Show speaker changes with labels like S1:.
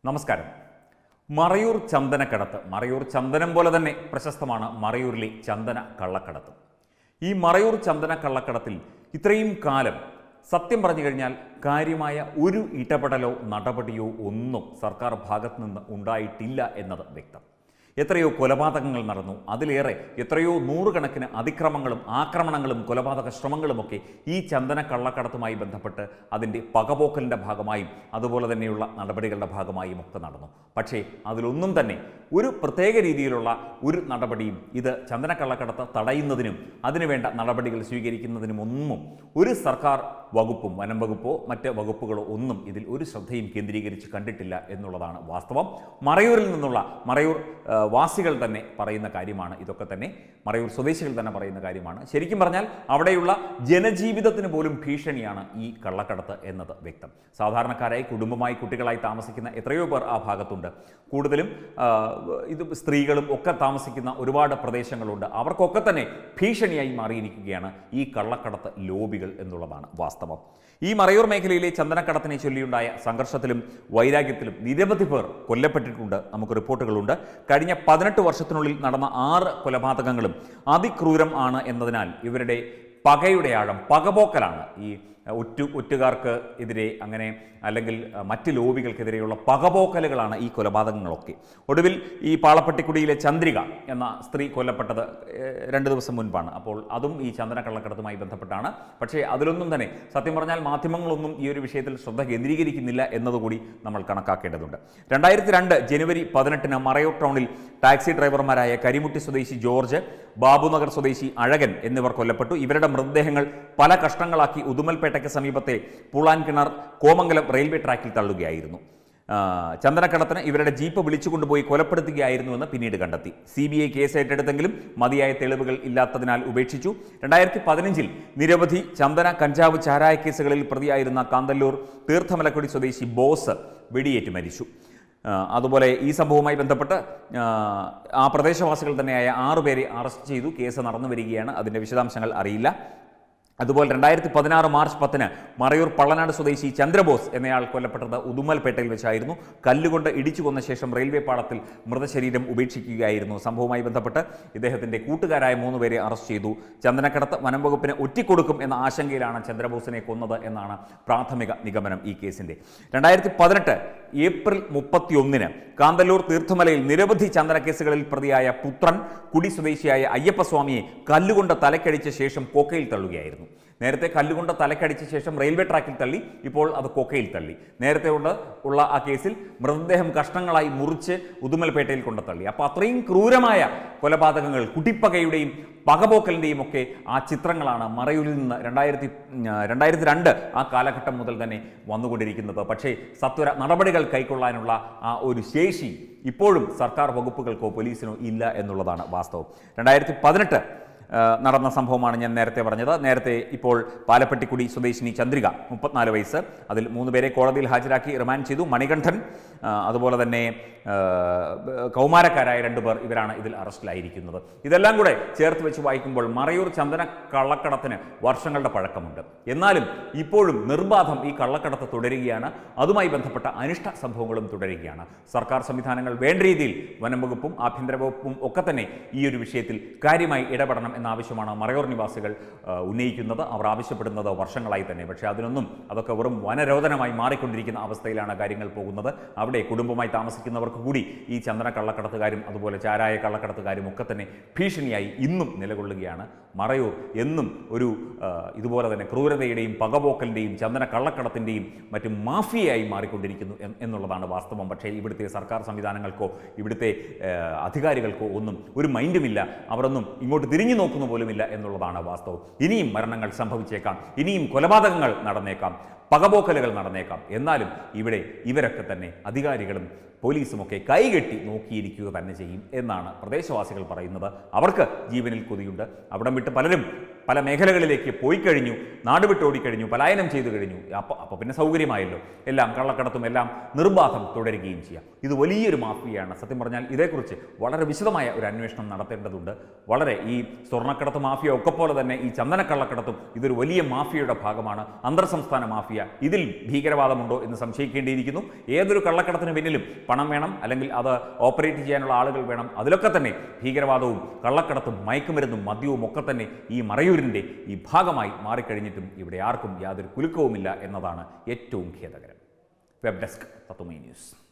S1: നമസ്കാരം മറയൂർ ചന്ദനക്കടത്ത് മറയൂർ ചന്ദനം പോലെ തന്നെ പ്രശസ്തമാണ് മറയൂരിലെ ചന്ദന കള്ളക്കടത്ത് ഈ മറയൂർ ചന്ദന കള്ളക്കടത്തിൽ ഇത്രയും കാലം സത്യം പറഞ്ഞു കഴിഞ്ഞാൽ കാര്യമായ ഒരു ഇടപെടലോ നടപടിയോ ഒന്നും സർക്കാർ ഭാഗത്ത് നിന്ന് ഉണ്ടായിട്ടില്ല എന്നത് വ്യക്തം എത്രയോ കൊലപാതകങ്ങൾ നടന്നു അതിലേറെ എത്രയോ നൂറുകണക്കിന് അതിക്രമങ്ങളും ആക്രമണങ്ങളും കൊലപാതക ശ്രമങ്ങളുമൊക്കെ ഈ ചന്ദന കള്ളക്കടത്തുമായി ബന്ധപ്പെട്ട് അതിൻ്റെ പകപോക്കലിൻ്റെ ഭാഗമായും അതുപോലെ തന്നെയുള്ള നടപടികളുടെ ഭാഗമായും ഒക്കെ നടന്നു പക്ഷേ അതിലൊന്നും തന്നെ ഒരു പ്രത്യേക രീതിയിലുള്ള ഒരു നടപടിയും ഇത് ചന്ദന കള്ളക്കടത്ത് തടയുന്നതിനും അതിനുവേണ്ട നടപടികൾ സ്വീകരിക്കുന്നതിനും ഒന്നും ഒരു സർക്കാർ വകുപ്പും വനം വകുപ്പോ മറ്റ് വകുപ്പുകളോ ഒന്നും ഇതിൽ ഒരു ശ്രദ്ധയും കേന്ദ്രീകരിച്ച് കണ്ടിട്ടില്ല എന്നുള്ളതാണ് വാസ്തവം മറയൂരിൽ നിന്നുള്ള മറയൂർ ആ, വാസികൾ തന്നെ പറയുന്ന കാര്യമാണ് ഇതൊക്കെ തന്നെ മറയൂർ സ്വദേശികൾ തന്നെ പറയുന്ന കാര്യമാണ് ശരിക്കും പറഞ്ഞാൽ അവിടെയുള്ള ജനജീവിതത്തിന് പോലും ഭീഷണിയാണ് ഈ കള്ളക്കടത്ത് എന്നത് വ്യക്തം സാധാരണക്കാരായി കുടുംബമായി കുട്ടികളായി താമസിക്കുന്ന എത്രയോ പേർ ആ ഭാഗത്തുണ്ട് കൂടുതലും ആ, ഇത് സ്ത്രീകളും ഒക്കെ താമസിക്കുന്ന ഒരുപാട് പ്രദേശങ്ങളുണ്ട് അവർക്കൊക്കെ തന്നെ ഭീഷണിയായി മാറിയിരിക്കുകയാണ് ഈ കള്ളക്കടത്ത് ലോബികൾ എന്നുള്ളതാണ് വാസ്തവം ഈ മറയൂർ മേഖലയിലെ ചന്ദനക്കടത്തിനെ ചൊല്ലിയുണ്ടായ സംഘർഷത്തിലും വൈരാഗ്യത്തിലും നിരവധി പേർ കൊല്ലപ്പെട്ടിട്ടുണ്ട് നമുക്ക് റിപ്പോർട്ടുകളുണ്ട് കഴിഞ്ഞ പതിനെട്ട് വർഷത്തിനുള്ളിൽ നടന്ന ആറ് കൊലപാതകങ്ങളും അതിക്രൂരം ആണ് എന്നതിനാൽ ഇവരുടെ പകയുടെ ആഴം പകപോക്കലാണ് ഈ ഒറ്റു ഒറ്റുകാർക്ക് എതിരെ അങ്ങനെ അല്ലെങ്കിൽ അഹ്, മറ്റ് ലോബികൾക്കെതിരെയുള്ള പകപോക്കലുകളാണ് ഈ കൊലപാതകങ്ങളൊക്കെ ഒടുവിൽ ഈ പാളപ്പെട്ടിക്കുടിയിലെ ചന്ദ്രിക എന്ന സ്ത്രീ കൊല്ലപ്പെട്ടത് ഏഹ്, രണ്ട് ദിവസം മുൻപാണ് അപ്പോൾ അതും ഈ ചന്ദന കള്ളക്കടത്തുമായി ബന്ധപ്പെട്ടാണ് പക്ഷേ അതിലൊന്നും തന്നെ സത്യം പറഞ്ഞാൽ മാധ്യമങ്ങളൊന്നും ഈ ഒരു വിഷയത്തിൽ ശ്രദ്ധ കേന്ദ്രീകരിക്കുന്നില്ല എന്നതുകൂടി നമ്മൾ കണക്കാക്കേണ്ടതുണ്ട് രണ്ടായിരത്തി രണ്ട് ജനുവരി പതിനെട്ടിന് മറയൂർ ടൗണിൽ ടാക്സി ഡ്രൈവർമാരായ കരിമുട്ടി സ്വദേശി ജോർജ് ബാബുനഗർ സ്വദേശി അഴകൻ എന്നിവർ കൊല്ലപ്പെട്ടു ഇവരുടെ മൃതദേഹങ്ങൾ പല കഷ്ണങ്ങളാക്കി ഉദുമൽപേട്ടയ്ക്ക് സമീപത്തെ പുളാൻകിണർ കോമംഗലം റെയിൽവേ ട്രാക്കിൽ തള്ളുകയായിരുന്നു ആ, ചന്ദനക്കടത്തിന് ഇവരുടെ ജീപ്പ് വിളിച്ചുകൊണ്ടുപോയി കൊലപ്പെടുത്തുകയായിരുന്നുവെന്ന് പിന്നീട് കണ്ടെത്തി സി ബി ഐ കേസ് ഏറ്റെടുത്തെങ്കിലും മതിയായ തെളിവുകൾ ഇല്ലാത്തതിനാൽ ഉപേക്ഷിച്ചു രണ്ടായിരത്തി പതിനഞ്ചിൽ നിരവധി ചന്ദന കഞ്ചാവ് ചാരായ കേസുകളിൽ പ്രതിയായിരുന്ന കാന്തല്ലൂർ തീർത്ഥമലക്കുടി സ്വദേശി ബോസ് വെടിയേറ്റ് മരിച്ചു ആ, അതുപോലെ ഈ സംഭവവുമായി ബന്ധപ്പെട്ട് ആ, ആ പ്രദേശവാസികൾ തന്നെയായ ആറുപേരെ അറസ്റ്റ് ചെയ്തു കേസ് നടന്നു വരികയാണ് അതിൻ്റെ വിശദാംശങ്ങൾ അറിയില്ല അതുപോലെ രണ്ടായിരത്തി പതിനാറ് മാർച്ച് പത്തിന് മറയൂർ പള്ളനാട് സ്വദേശി ചന്ദ്രബോസ് എന്നയാൾ കൊല്ലപ്പെട്ടത് ഉദുമൽപേട്ടയിൽ വെച്ചായിരുന്നു കല്ലുകൊണ്ട് ഇടിച്ചു കൊന്ന ശേഷം റെയിൽവേ പാളത്തിൽ മൃതശരീരം ഉപേക്ഷിക്കുകയായിരുന്നു സംഭവവുമായി ബന്ധപ്പെട്ട് ഇദ്ദേഹത്തിന്റെ കൂട്ടുകാരായ മൂന്ന് പേരെ അറസ്റ്റ് ചെയ്തു ചന്ദനക്കടത്ത് വനം വകുപ്പിന് ഒറ്റിക്കൊടുക്കും എന്ന ആശങ്കയിലാണ് ചന്ദ്രബോസിനെ കൊന്നത് എന്നാണ് പ്രാഥമിക നിഗമനം ഈ കേസിന്റെ രണ്ടായിരത്തി പതിനെട്ട് ഏപ്രിൽ മുപ്പത്തിയൊന്നിന് കാന്തല്ലൂർ തീർത്ഥമലയിൽ നിരവധി ചന്ദന കേസുകളിൽ പ്രതിയായ പുത്രൻ കുടി സ്വദേശിയായ അയ്യപ്പസ്വാമിയെ കല്ലുകൊണ്ട് തലക്കടിച്ച ശേഷം കൊക്കയിൽ തള്ളുകയായിരുന്നു നേരത്തെ കല്ലുകൊണ്ട് തലക്കടിച്ച ശേഷം റെയിൽവേ ട്രാക്കിൽ തള്ളി ഇപ്പോൾ അത് കൊക്കയിൽ തള്ളി നേരത്തെ ഉള്ള ഉള്ള ആ കേസിൽ മൃതദേഹം കഷ്ണങ്ങളായി മുറിച്ച് ഉദുമൽപേട്ടയിൽ കൊണ്ട് തള്ളി അപ്പോൾ അത്രയും ക്രൂരമായ കൊലപാതകങ്ങൾ കുട്ടിപ്പകയുടെയും പകപോക്കലിൻ്റെയും ഒക്കെ ആ ചിത്രങ്ങളാണ് മറയൂരിൽ നിന്ന് രണ്ടായിരത്തി രണ്ടായിരത്തി രണ്ട് ആ കാലഘട്ടം മുതൽ തന്നെ വന്നുകൊണ്ടിരിക്കുന്നത് പക്ഷേ സത്വര നടപടികൾ കൈക്കൊള്ളാനുള്ള ആ ഒരു ശേഷി ഇപ്പോഴും സർക്കാർ വകുപ്പുകൾക്കോ പോലീസിനോ ഇല്ല എന്നുള്ളതാണ് വാസ്തവം രണ്ടായിരത്തി പതിനെട്ട് നടന്ന സംഭവമാണ് ഞാൻ നേരത്തെ പറഞ്ഞത് നേരത്തെ ഇപ്പോൾ പാലപ്പെട്ടിക്കുടി സ്വദേശിനി ചന്ദ്രിക മുപ്പത്തിനാല് വയസ്സ് അതിൽ മൂന്ന് പേരെ കോടതിയിൽ ഹാജരാക്കി റിമാൻഡ് ചെയ്തു മണികണ്ഠൻ ആ, അതുപോലെ തന്നെ ആ, കൗമാരക്കാരായ രണ്ടുപേർ ഇവരാണ് ഇതിൽ അറസ്റ്റിലായിരിക്കുന്നത് ഇതെല്ലാം കൂടെ ചേർത്ത് വെച്ച് വായിക്കുമ്പോൾ മറയൂർ ചന്ദന കള്ളക്കടത്തിന് വർഷങ്ങളുടെ പഴക്കമുണ്ട് എന്നാലും ഇപ്പോഴും നിർബാധം ഈ കള്ളക്കടത്ത് തുടരുകയാണ് അതുമായി ബന്ധപ്പെട്ട അനിഷ്ട സംഭവങ്ങളും തുടരുകയാണ് സർക്കാർ സംവിധാനങ്ങൾ വേണ്ട രീതിയിൽ വനം വകുപ്പും ആഭ്യന്തര വകുപ്പും ഒക്കെ തന്നെ ഈ ഒരു വിഷയത്തിൽ കാര്യമായി ഇടപെടണം എന്ന ആവശ്യമാണ് മറയൂർ നിവാസികൾ ആ, ഉന്നയിക്കുന്നത് അവർ ആവശ്യപ്പെടുന്നത് വർഷങ്ങളായി തന്നെ പക്ഷേ അതിനൊന്നും അതൊക്കെ വെറും വനരോധനമായി മാറിക്കൊണ്ടിരിക്കുന്ന അവസ്ഥയിലാണ് കാര്യങ്ങൾ പോകുന്നത് അവിടെ കുടുംബമായി താമസിക്കുന്നവർക്ക് കൂടി ഈ ചന്ദന കള്ളക്കടത്തുകാരും അതുപോലെ ചാരായ കള്ളക്കടത്തുകാരും ഒക്കെ തന്നെ ഭീഷണിയായി ഇന്നും നിലകൊള്ളുകയാണ് മറയൂർ എന്നും ഒരു ആ, ഇതുപോലെ തന്നെ ക്രൂരതയുടെയും പകപോക്കലിൻ്റെയും ചന്ദന കള്ളക്കടത്തിൻ്റെയും മറ്റും മാഫിയയായി മാറിക്കൊണ്ടിരിക്കുന്നു എൻ- എന്നുള്ളതാണ് വാസ്തവം പക്ഷേ ഇവിടുത്തെ സർക്കാർ സംവിധാനങ്ങൾക്കോ ഇവിടുത്തെ ആ, അധികാരികൾക്കോ ഒന്നും ഒരു മൈൻഡുമില്ല അവരൊന്നും ഇങ്ങോട്ട് തിരിഞ്ഞു നോക്കുന്നു പോലുമില്ല എന്നുള്ളതാണ് വാസ്തവം ഇനിയും മരണങ്ങൾ സംഭവിച്ചേക്കാം ഇനിയും കൊലപാതകങ്ങൾ നടന്നേക്കാം പകപോക്കലുകൾ നടന്നേക്കാം എന്നാലും ഇവിടെ ഇവരൊക്കെ തന്നെ അധികാരികളും പോലീസുമൊക്കെ കൈകെട്ടി നോക്കിയിരിക്കുക തന്നെ ചെയ്യും എന്നാണ് പ്രദേശവാസികൾ പറയുന്നത് അവർക്ക് ജീവനിൽ കൊതിയുണ്ട് അവിടം വിട്ട് പലരും പല മേഖലകളിലേക്ക് പോയി കഴിഞ്ഞു നാട് വിട്ടോടിക്കഴിഞ്ഞു പലായനം ചെയ്തു കഴിഞ്ഞു അപ്പോൾ അപ്പോൾ പിന്നെ സൗകര്യമായല്ലോ എല്ലാം കള്ളക്കടത്തും എല്ലാം നിർബാധം തുടരുകയും ചെയ്യാം ഇത് വലിയൊരു മാഫിയയാണ് സത്യം പറഞ്ഞാൽ ഇതേക്കുറിച്ച് വളരെ വിശദമായ ഒരു അന്വേഷണം നടത്തേണ്ടതുണ്ട് വളരെ ഈ സ്വർണ്ണക്കടത്ത് മാഫിയ ഒക്കെ പോലെ തന്നെ ഈ ചന്ദനക്കള്ളക്കടത്തും ഇതൊരു വലിയ മാഫിയയുടെ ഭാഗമാണ് അന്തർ സംസ്ഥാന മാഫിയ ഇതിൽ ഭീകരവാദമുണ്ടോ എന്ന് സംശയിക്കേണ്ടിയിരിക്കുന്നു ഏതൊരു കള്ളക്കടത്തിന് പിന്നിലും പണം വേണം അല്ലെങ്കിൽ അത് ഓപ്പറേറ്റ് ചെയ്യാനുള്ള ആളുകൾ വേണം അതിലൊക്കെ തന്നെ ഭീകരവാദവും കള്ളക്കടത്തും മയക്കുമരുന്നും മദ്യവും ഒക്കെ തന്നെ ഈ മറയൂരിൻ്റെ ഈ ഭാഗമായി മാറിക്കഴിഞ്ഞിട്ടും ഇവിടെ ആർക്കും യാതൊരു കുലുക്കവുമില്ല എന്നതാണ് ഏറ്റവും ഖേദകരം വെബ് ഡെസ്ക് തത്വമൈ ന്യൂസ്